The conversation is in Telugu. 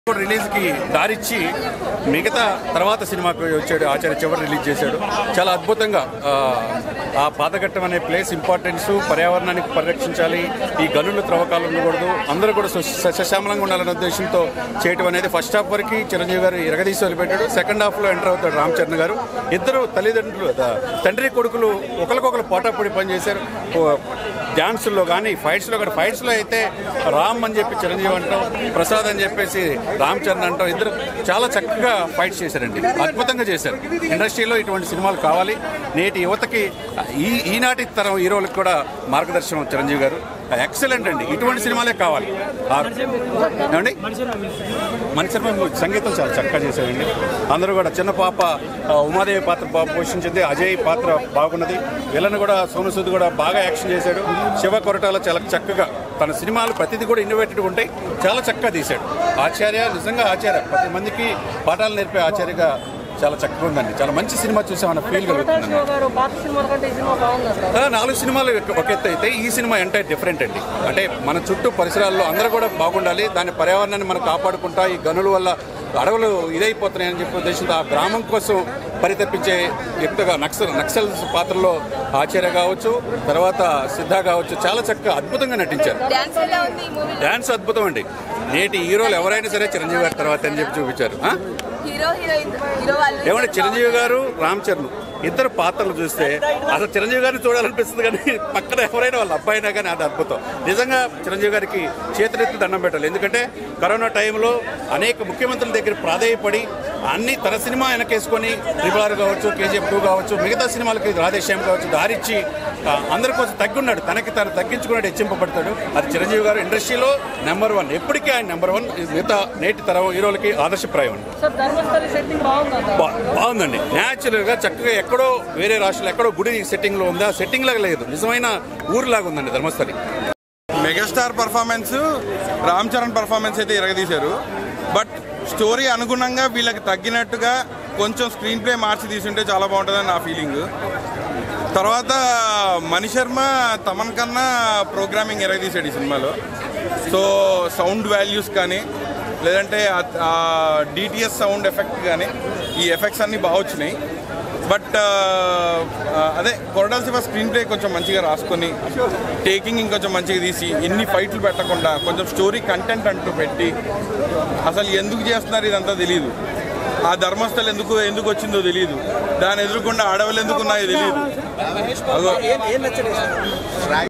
రిలీజ్ కి దారిచ్చి మిగతా తర్వాత సినిమాకి వచ్చాడు ఆచార్య చివరి రిలీజ్ చేశాడు చాలా అద్భుతంగా ఆ, ఆ పాతఘట్టం అనే ప్లేస్ ఇంపార్టెన్స్ పర్యావరణానికి పరిరక్షించాలి ఈ గనులు త్రవ్వకాలు ఉండకూడదు అందరూ కూడా సు- సస్యశ్యామలంగా ఉండాలనే ఉద్దేశంతో చేయటం అనేది ఫస్ట్ హాఫ్ వరకు చిరంజీవి గారు ఇరగదీసి వదిలిపెట్టాడు సెకండ్ హాఫ్ లో ఎంటర్ అవుతాడు రామ్ చరణ్ గారు ఇద్దరు తల్లిదండ్రులు ద- తండ్రి కొడుకులు ఒకరికొకరు పోటాపొడి పనిచేశారు ఓ- డాన్సుల్లో కానీ ఫైట్స్లో కానీ ఫైట్స్లో అయితే రామ్ అని చెప్పి చిరంజీవి అంటాం ప్రసాద్ అని చెప్పేసి రామ్ చరణ్ అంటాం ఇద్దరు చాలా చక్కగా ఫైట్స్ చేశారండి అద్భుతంగా చేశారు ఇండస్ట్రీలో ఇటువంటి సినిమాలు కావాలి నేటి యువతకి ఈ ఈనాటి తరం హీరోలకు కూడా మార్గదర్శనం చిరంజీవి గారు ఎక్సలెంట్ అండి ఇటువంటి సినిమాలే కావాలి ఆ- ఏమండి మణిశర్మ సంగీతం చాలా చక్కగా చేశారండి అందరూ కూడా చిన్న పాప ఆ, ఉమాదేవి పాత్ర బా- పోషించింది అజయ్ పాత్ర బాగున్నది విలన్ కూడా సోను సూద్ కూడా బాగా యాక్షన్ చేశాడు శివ కొరటాల చాలా చక్కగా తన సినిమాలు ప్రతిదీ కూడా ఇన్నోవేటివ్ ఉంటాయి చాలా చక్కగా తీశాడు ఆచార్య నిజంగా ఆచార్య ప్రతి మందికి పాఠాలు నేర్పే ఆచార్యగా చాలా చక్కగా ఉందండి చాలా మంచి సినిమా చూసామన్న ఫీల్ కలుగుతుంది శివ గారు పాత సినిమాల కంటే ఈ సినిమా బాగుందా సార్ ఆ, నాలుగు సినిమాలు ఒక- ఒక ఎత్తు అయితే ఈ సినిమా ఎంటైర్ డిఫరెంట్ అండి అంటే మన చుట్టూ పరిసరాల్లో అందరూ కూడా బాగుండాలి దాని పర్యావరణాన్ని మనం కాపాడుకుంటా ఈ గనుల వల్ల అడవులు ఇదైపోతున్నాయని చెప్పే ఉద్దేశంతో ఆ గ్రామం కోసం పరితపించే వ్యక్తిగా నక్సల్ నక్సల్ పాత్రలో ఆచార్య కావచ్చు తర్వాత సిద్ధ కావచ్చు చాలా చక్కగా అద్భుతంగా నటించారు డాన్స్ ఎలా ఉంది ఈ మూవీ డాన్స్ అద్భుతం అండి నేటి హీరోలు ఎవరైనా సరే చిరంజీవి గారి తర్వాత అని చెప్పి చూపించారు ఆ? హీరో హీరోయిన్ హీరో వాళ్ళు ఏమంటే చిరంజీవి గారు రామ్ చరణ్ ఇద్దరు పాత్రలు చూస్తే అసలు చిరంజీవి గారిని చూడాలనిపిస్తుంది కానీ పక్కన ఎవరైనా వాళ్ళ అబ్బాయినా కానీ అది అద్భుతం నిజంగా చిరంజీవి గారికి చేతులెత్తి దండం పెట్టాలి ఎందుకంటే కరోనా టైంలో అనేక ముఖ్యమంత్రుల దగ్గర ప్రాధేయపడి అన్ని తన సినిమా వెనకేసుకొని ట్రిపుల్ ఆర్ కావచ్చు కేజీఎఫ్ టూ కావచ్చు మిగతా సినిమాలకి రాధేశ్యామ్ కావచ్చు దారిచ్చి ఆ, అందరి కోసం తగ్గున్నాడు తనకి తను తగ్గించుకున్నాడు హెచ్చింపబడతాడు అది చిరంజీవి గారు ఇండస్ట్రీలో నెంబర్ వన్ ఎప్పటికీ ఆయన నెంబర్ వన్ మిగతా నేటి తరం హీరోలకి ఆదర్శప్రాయం అండి సార్ ధర్మస్థలి సెట్టింగ్ బాగుందా సార్ బా- బాగుందండి న్యాచురల్ గా చక్కగా ఎక్కడో వేరే రాష్ట్రంలో ఎక్కడో గుడి సెట్టింగ్ లో ఉందా సెట్టింగ్ లాగా లేదు నిజమైన ఊరులాగా ఉందండి Dharmasthali megastar performance Ram Charan performance అయితే ఇరగదీశారు బట్ స్టోరీ అనుగుణంగా వీళ్ళకి తగ్గినట్టుగా కొంచెం స్క్రీన్ ప్లే మార్చి తీసుంటే చాలా బాగుంటుందని నా ఫీలింగ్ తర్వాత మణిశర్మ తమన్ కన్నా ప్రోగ్రామింగ్ ఎరగదీశాడు ఈ సినిమాలో సో సౌండ్ వాల్యూస్ కానీ లేదంటే డిటిఎస్ సౌండ్ ఎఫెక్ట్ కానీ ఈ ఎఫెక్ట్స్ అన్నీ బాగా వచ్చినాయి బట్ అదే కొరడాల శివ స్క్రీన్ ప్లే కొంచెం మంచిగా రాసుకొని టేకింగ్ ఇంకొంచెం మంచిగా తీసి ఎన్ని ఫైట్లు పెట్టకుండా కొంచెం స్టోరీ కంటెంట్ అంటూ పెట్టి అసలు ఎందుకు చేస్తున్నారు ఇదంతా తెలియదు ఆ ధర్మస్థలు ఎందుకు ఎందుకు వచ్చిందో తెలియదు దాని ఎదురుకుండా అడవులు ఎందుకు ఉన్నాయో తెలియదు అగో